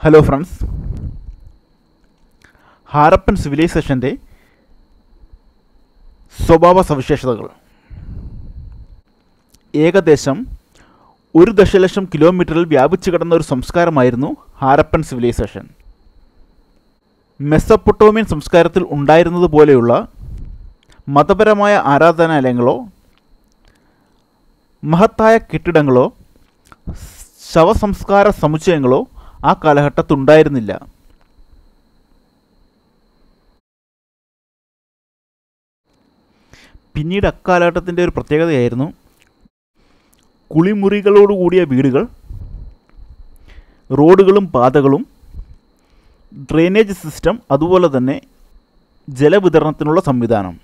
hello friends Harappan സിവിലൈസേഷൻ്റെ സ്വഭാവ സവിശേഷതകൾ ഏകദേശം ഒരു ദശലക്ഷം കിലോമീറ്ററിൽ വ്യാപിച്ചു കിടന്ന ഒരു സംസ്കാരമായിരുന്നു ഹാരപ്പൻ സിവിലൈസേഷൻ മെസ്സപ്പൊട്ടോമിയൻ സംസ്കാരത്തിൽ ഉണ്ടായിരുന്നതുപോലെയുള്ള മതപരമായ ആരാധനാലയങ്ങളോ മഹത്തായ കെട്ടിടങ്ങളോ ശവസംസ്കാര സമുച്ചയങ്ങളോ ആ കാലഘട്ടത്തുണ്ടായിരുന്നില്ല പിന്നീട് അക്കാലഘട്ടത്തിൻ്റെ ഒരു പ്രത്യേകതയായിരുന്നു കുളിമുറികളോടുകൂടിയ വീടുകൾ റോഡുകളും പാതകളും ഡ്രെയിനേജ് സിസ്റ്റം അതുപോലെ തന്നെ ജലവിതരണത്തിനുള്ള സംവിധാനം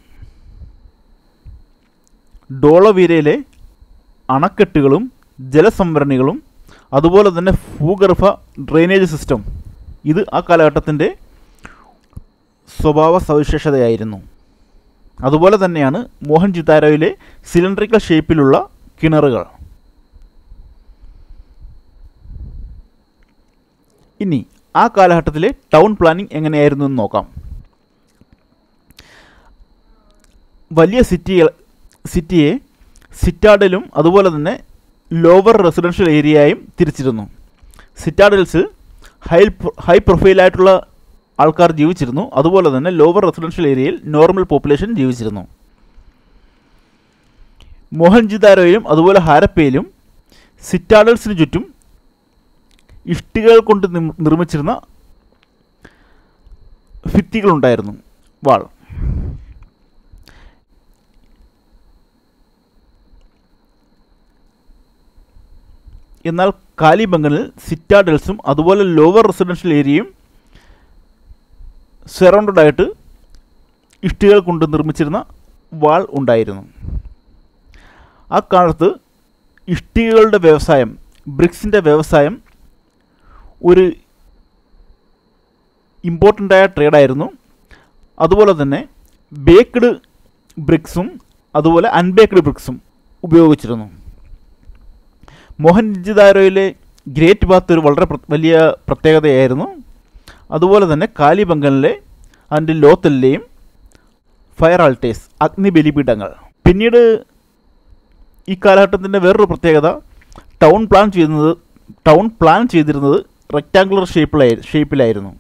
ഡോളവീരയിലെ അണക്കെട്ടുകളും ജലസംഭരണികളും അതുപോലെ തന്നെ ഭൂഗർഭ ഡ്രെയിനേജ് സിസ്റ്റം ഇത് ആ കാലഘട്ടത്തിൻ്റെ സ്വഭാവ സവിശേഷതയായിരുന്നു അതുപോലെ തന്നെയാണ് മോഹൻജിതാരോയിലെ സിലിണ്ടറിക്കൽ ഷേപ്പിലുള്ള കിണറുകൾ ഇനി ആ കാലഘട്ടത്തിലെ ടൗൺ പ്ലാനിംഗ് എങ്ങനെയായിരുന്നു എന്ന് നോക്കാം വലിയ സിറ്റികൾ സിറ്റിയെ സിറ്റാഡലും അതുപോലെ തന്നെ ലോവർ റെസിഡൻഷ്യൽ ഏരിയയും തിരിച്ചിരുന്നു സിറ്റാഡൽസിൽ ഹൈ ഹൈ പ്രൊഫൈലായിട്ടുള്ള ആൾക്കാർ ജീവിച്ചിരുന്നു അതുപോലെ തന്നെ ലോവർ റെസിഡൻഷ്യൽ ഏരിയയിൽ നോർമൽ പോപ്പുലേഷൻ ജീവിച്ചിരുന്നു മോഹൻജിദാരോയിലും അതുപോലെ ഹാരപ്പയിലും സിറ്റാഡൽസിന് ചുറ്റും ഇഷ്ടികകൾ കൊണ്ട് നിർമ്മിച്ചിരുന്ന ഭിത്തികളുണ്ടായിരുന്നു വാൾ എന്നാൽ കാലിബംഗനിൽ സിറ്റാഡൽസും അതുപോലെ ലോവർ റെസിഡൻഷ്യൽ ഏരിയയും സറൗണ്ടഡ് ആയിട്ട് ഇഷ്ടികൾ കൊണ്ട് നിർമ്മിച്ചിരുന്ന വാൾ ഉണ്ടായിരുന്നു ആ കാലത്ത് ഇഷ്ടികകളുടെ വ്യവസായം ബ്രിക്സിൻ്റെ വ്യവസായം ഒരു ഇമ്പോർട്ടൻ്റായ ട്രേഡായിരുന്നു അതുപോലെ തന്നെ ബേക്ക്ഡ് ബ്രിക്സും അതുപോലെ അൺബേക്ക്ഡ് ബ്രിക്സും ഉപയോഗിച്ചിരുന്നു മോഹൻജിദാരോയിലെ ഗ്രേറ്റ് ബാത്ത് ഒരു വളരെ വലിയ പ്രത്യേകതയായിരുന്നു അതുപോലെ തന്നെ കാലിബംഗലിലെ അതിൻ്റെ ലോത്തലിലെയും ഫയർ ആൾട്ടേഴ്സ് അഗ്നി ബലിപീഠങ്ങൾ പിന്നീട് ഈ കാലഘട്ടത്തിൻ്റെ വേറൊരു പ്രത്യേകത ടൗൺ പ്ലാൻ ചെയ്യുന്നത് ടൗൺ പ്ലാൻ ചെയ്തിരുന്നത് റെക്റ്റാങ്കുലർ ഷേപ്പിലായി ഷേപ്പിലായിരുന്നു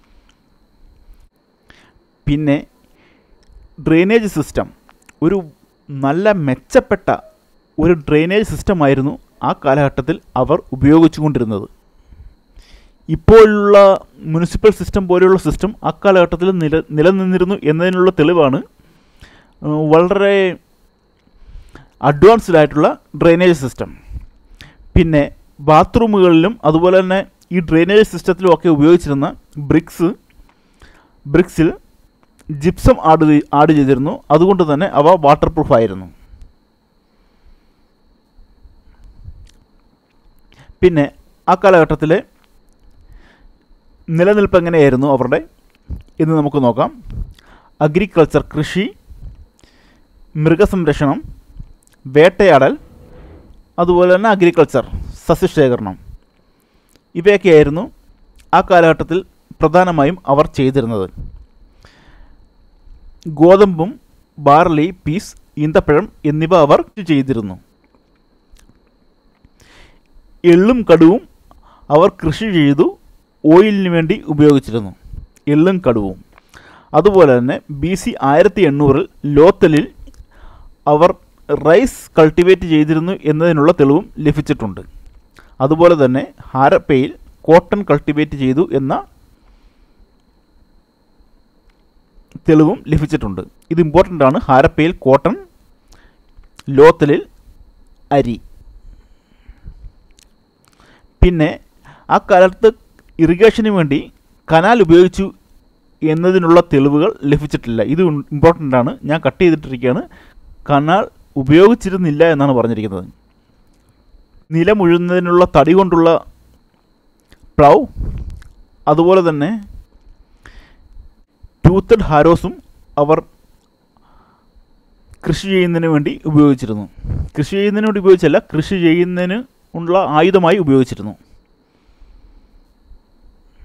പിന്നെ ഡ്രെയിനേജ് സിസ്റ്റം ഒരു നല്ല മെച്ചപ്പെട്ട ഒരു ഡ്രെയിനേജ് സിസ്റ്റമായിരുന്നു ആ കാലഘട്ടത്തിൽ അവർ ഉപയോഗിച്ചുകൊണ്ടിരുന്നത് ഇപ്പോഴുള്ള മുനിസിപ്പൽ സിസ്റ്റം പോലെയുള്ള സിസ്റ്റം അക്കാലഘട്ടത്തിൽ നില നിലനിന്നിരുന്നു എന്നതിനുള്ള തെളിവാണ് വളരെ അഡ്വാൻസ്ഡ് ആയിട്ടുള്ള ഡ്രെയിനേജ് സിസ്റ്റം പിന്നെ ബാത്റൂമുകളിലും അതുപോലെ തന്നെ ഈ ഡ്രെയിനേജ് സിസ്റ്റത്തിലും ഒക്കെ ഉപയോഗിച്ചിരുന്ന ബ്രിക്സ് ബ്രിക്സിൽ ജിപ്സം ആഡ് ആഡ് ചെയ്തിരുന്നു അതുകൊണ്ട് തന്നെ അവ വാട്ടർ പ്രൂഫ് ആയിരുന്നു പിന്നെ ആ കാലഘട്ടത്തിലെ നിലനിൽപ്പ് എങ്ങനെയായിരുന്നു അവരുടെ എന്ന് നമുക്ക് നോക്കാം അഗ്രികൾച്ചർ കൃഷി മൃഗസംരക്ഷണം വേട്ടയാടൽ അതുപോലെ തന്നെ അഗ്രികൾച്ചർ സസ്യശേഖരണം ഇവയൊക്കെയായിരുന്നു ആ കാലഘട്ടത്തിൽ പ്രധാനമായും അവർ ചെയ്തിരുന്നത് ഗോതമ്പും ബാർലി പീസ് ഈന്തപ്പഴം എന്നിവ അവർ ചെയ്തിരുന്നു എള്ളും കടുവും അവർ കൃഷി ചെയ്തു ഓയിലിന് വേണ്ടി ഉപയോഗിച്ചിരുന്നു എള്ളും കടുവും അതുപോലെ തന്നെ ബി സി ആയിരത്തി എണ്ണൂറിൽ ലോത്തലിൽ അവർ റൈസ് കൾട്ടിവേറ്റ് ചെയ്തിരുന്നു എന്നതിനുള്ള തെളിവും ലഭിച്ചിട്ടുണ്ട് അതുപോലെ തന്നെ ഹാരപ്പയിൽ കോട്ടൺ കൾട്ടിവേറ്റ് ചെയ്തു എന്ന തെളിവും ലഭിച്ചിട്ടുണ്ട് ഇത് ഇമ്പോർട്ടൻ്റ് ആണ് ഹാരപ്പയിൽ കോട്ടൺ ലോത്തലിൽ അരി പിന്നെ ആ കാലത്ത് ഇറിഗേഷന് വേണ്ടി കനാൽ ഉപയോഗിച്ചു എന്നതിനുള്ള തെളിവുകൾ ലഭിച്ചിട്ടില്ല ഇത് ഇമ്പോർട്ടൻ്റ് ആണ് ഞാൻ കട്ട് ചെയ്തിട്ടിരിക്കുകയാണ് കനാൽ ഉപയോഗിച്ചിരുന്നില്ല എന്നാണ് പറഞ്ഞിരിക്കുന്നത് നിലമുഴുന്നതിനുള്ള തടി കൊണ്ടുള്ള പ്ലൗ അതുപോലെ തന്നെ ടൂത്തഡ് ഹാരോസും അവർ കൃഷി ചെയ്യുന്നതിന് വേണ്ടി ഉപയോഗിച്ചിരുന്നു കൃഷി ചെയ്യുന്നതിന് വേണ്ടി ഉപയോഗിച്ചല്ല കൃഷി ചെയ്യുന്നതിന് ഉള്ള ആയുധമായി ഉപയോഗിച്ചിരുന്നു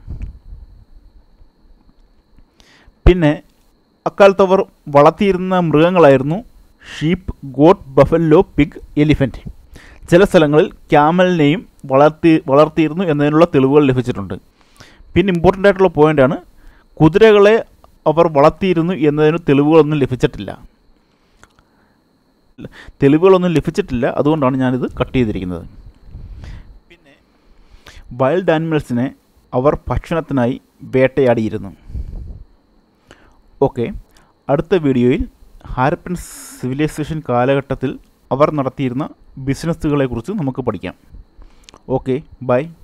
പിന്നെ അക്കാലത്ത് അവർ വളർത്തിയിരുന്ന മൃഗങ്ങളായിരുന്നു sheep goat buffalo pig elephant ചില സ്ഥലങ്ങളിൽ ക്യാമലിനെയും വളർത്തി വളർത്തിയിരുന്നു എന്നതിനുള്ള തെളിവുകൾ ലഭിച്ചിട്ടുണ്ട് പിന്നെ ഇമ്പോർട്ടൻ്റ് ആയിട്ടുള്ള പോയിൻ്റാണ് കുതിരകളെ അവർ വളർത്തിയിരുന്നു എന്നതിന് തെളിവുകളൊന്നും ലഭിച്ചിട്ടില്ല തെളിവുകളൊന്നും ലഭിച്ചിട്ടില്ല അതുകൊണ്ടാണ് ഞാനിത് കട്ട് ചെയ്തിരിക്കുന്നത് പിന്നെ വൈൽഡ് ആനിമൽസിനെ അവർ ഭക്ഷണത്തിനായി വേട്ടയാടിയിരുന്നു ഓക്കെ അടുത്ത വീഡിയോയിൽ ഹാരപ്പൻ സിവിലൈസേഷൻ കാലഘട്ടത്തിൽ അവർ നടത്തിയിരുന്ന ബിസിനസ്സുകളെക്കുറിച്ച് നമുക്ക് പഠിക്കാം ഓക്കെ ബൈ